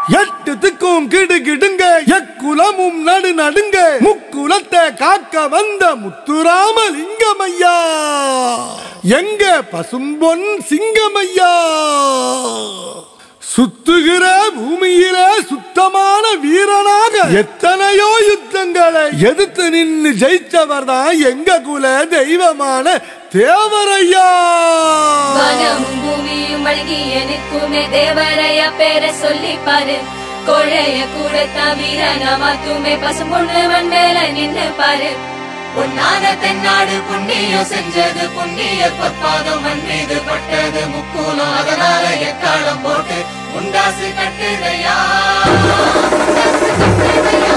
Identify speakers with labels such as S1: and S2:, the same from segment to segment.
S1: எட்டு திக்கும் கிடு கிடுங்க எக்குலமும் நடு நடுங்க முக்குலத்தை காக்க வந்த முத்துராமலிங்கமையா எங்க பசும்பொன் சிங்கமையா சுத்துகிற பூமியில சுத்தமான வீரனாக எத்தனையோ யுத்தங்களை எதிர்த்து நின்னு ஜெயிச்சவர் தான் எங்க குல தெய்வமான தேவரையா
S2: வானமும் பூமியும் வழங்கி எனக்குமே தேவரைய பேரை சொல்லி பாரு கோழைய கூட தவிர நாமாத்துமே பசும்பொண்ணு மண் மேல நின்னு பாரு
S3: பொன்னான தென்னாடு புண்ணியம் செஞ்சது புண்ணிய பொற்பாதம் மண் மீது பட்டது முக்கூலம் அதனால எக்காலம் போட்டு முண்டாசு கட்டுதையா முண்டாசு கட்டுதையா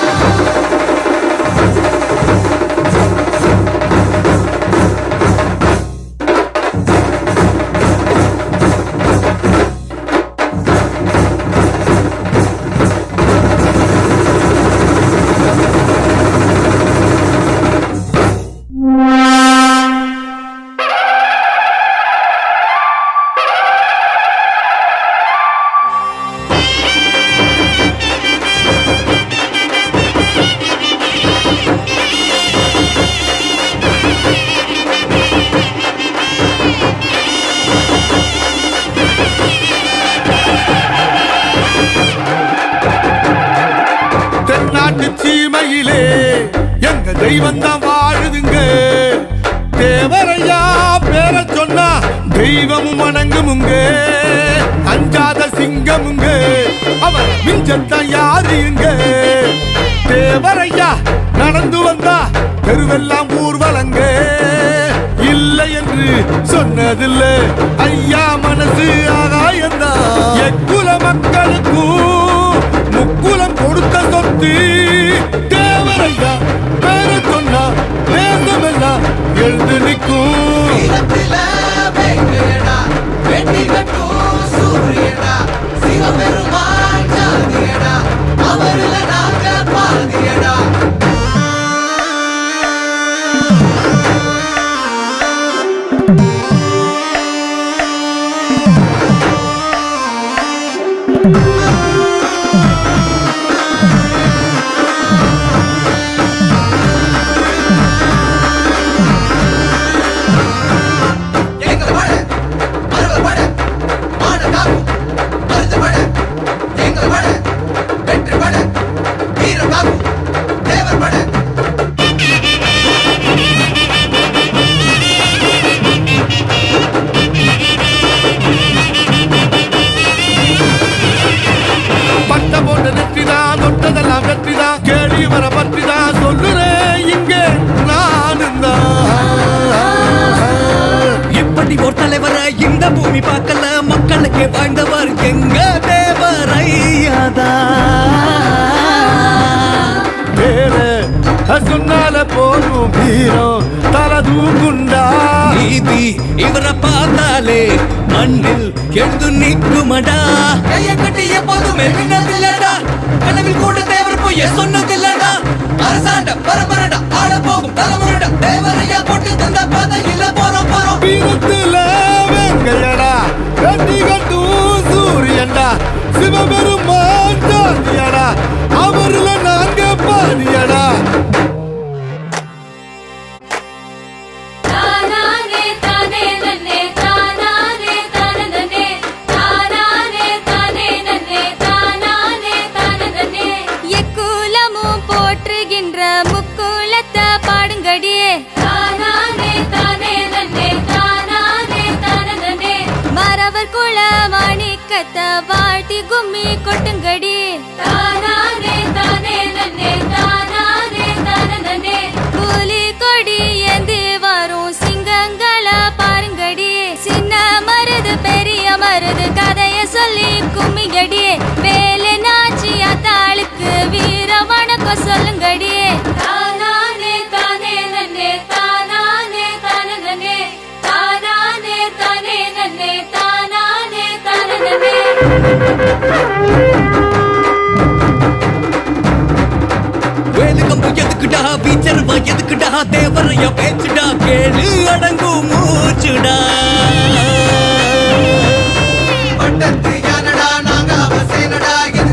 S1: தென்னாட்டு சீமையிலே எங்க தெய்வம் தான் வாழுதுங்க தேவரையா பேர சொன்னா தெய்வமும் வணங்குமுங்க அஞ்சாத சிங்கமுங்க அவர் மிஞ்சத்தான் யாருங்க தேவரையா நடந்து வந்தா தெருவெல்லாம் ஊர்வலங்க இல்லை என்று சொன்னதில்லை ஐயா மனசு ஆகாயந்தா எக்குல மக்களுக்கும் முக்குலம் கொடுத்த சொத்து தேவரையா பேர சொன்னா தேசமெல்லாம் எழுந்து நிற்கும்
S3: வீரத்தில வேங்கையடா வெட்டி கட்டும் சூரியடா சிவபெருமான் ஜாதியடா அவருல நாங்க பாதியடா எங்க பட மருவ பட மான காக்கும் மருது பட எங்க பட வெற்றி பட வீர காக்கும் தேவர் பட
S1: பட்ட போட்ட நெற்றிதான் தொட்டதெல்லாம் வெற்றிதான் கேடி வர பற்றிதான் சொல்லுறேன் இங்கே நானும்
S4: இப்படி ஒரு தலைவர இந்த பூமி பார்க்கல மக்களுக்கு வாழ்ந்தவர் எங்க தேவரையாதா
S1: பேரு சொன்னால போதும் வீரம் தலை தூக்குண்டா
S4: நீதி இவரை பார்த்தாலே மண்ணில் எழுந்து நிற்குமடா கைய கட்டி எப்போதுமே நின்னதில்லடா கனவில் கூட தேவர் பொய்ய சொன்னதில்லடா அரசாண்ட பரபரடா ஆள போகும் தலைமுறைடா தேவரையா போட்டு தந்த பாதையில போறோம் போறோம்
S1: வீரத்துல வெங்கையடா கட்டி கட்டும் சூரியன்டா சிவபெருமான் ஜாதியடா அவர்ல நாங்க பாதியடா
S2: தானானே தானே நன்னே தானானே தானே நன்னே தானானே தானே நன்னே தானானே தானே நன்னே
S5: எக்குலமும் போற்றுகின்ற முக்குலத்தை பாடுங்கடியே
S2: தானானே தானே நன்னே தானானே தானே நன்னே
S5: மறவர் குல மாணிக்கத்தை வாழ்த்தி கும்மி கொட்டுங்கடி
S2: தானானே தானே நன்னே தானானே தானே நன்னே
S5: புலி கொடி ஏந்தி வரும் சிங்கங்களை பாருங்கடி சின்ன மருது பெரிய மருது கதைய சொல்லி கும்மிங்கடி வேலை நாச்சி அத்தாளுக்கு வீர வணக்கம் சொல்லுங்கடியே
S2: தானானே தானே நன்னே தானானே தானே நன்னே தானானே தானே நன்னே தானானே தானே நன்னே
S4: வேலுக்கம்பு எதுக்குடா வீச்சருவா எதுக்குடா தேவரையா பேச்சுடா கேளு அடங்கும் மூச்சுடா
S3: பட்டத்து யானடா நாங்க அவசேனடா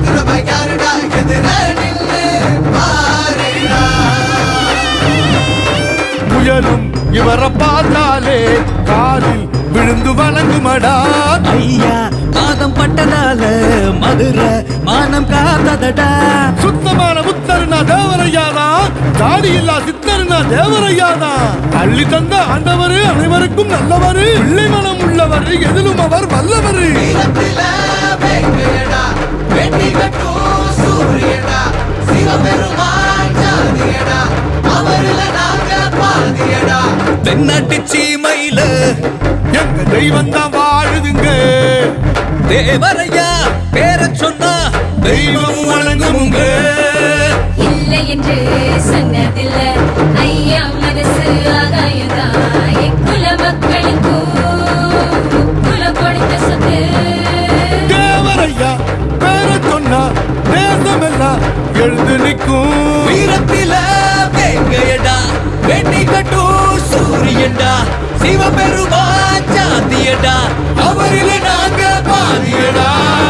S1: பார்த்தாலே காலில் விழுந்து வணங்குமடா
S4: ஐயா பாதம் பட்டதால மதுரை மானம் காத்ததடா
S1: சுத்தமான புத்தர்னா தேவரையானா தாடி இல்லா சித்தர்னா தேவரையானா அள்ளி தந்த ஆண்டவரு அனைவருக்கும் நல்லவரு பிள்ளை மனம் உள்ளவரு எதிலும் அவர் வல்லவரு
S3: வீரத்தில வேங்கையடா வெட்டி கட்டும் சூரியடா சிவபெருமான் ஜாதியடா அவரில நாங்க பாதியடா
S4: தென்னாட்டு சீமையில
S1: எங்க தெய்வம் தான் வாழுதுங்க
S4: தேவரையா பேர சொன்னா
S1: தெய்வம் வணங்குமுங்க
S2: இல்லை என்று சொன்னதில்ல ஐயா மனசு ஆகாயதான் எக்குல மக்களுக்கும் முக்குல கொடுத்த சொத்து
S1: தேவரையா பேர சொன்னா தேசமெல்லாம் எழுந்து நிற்கும்
S4: வீரத்தில வேங்கையடா வெட்டி கட்டும் சூரியன்டா சிவபெருமான் ஜாதியடா அவரில நாங்க பாதியடா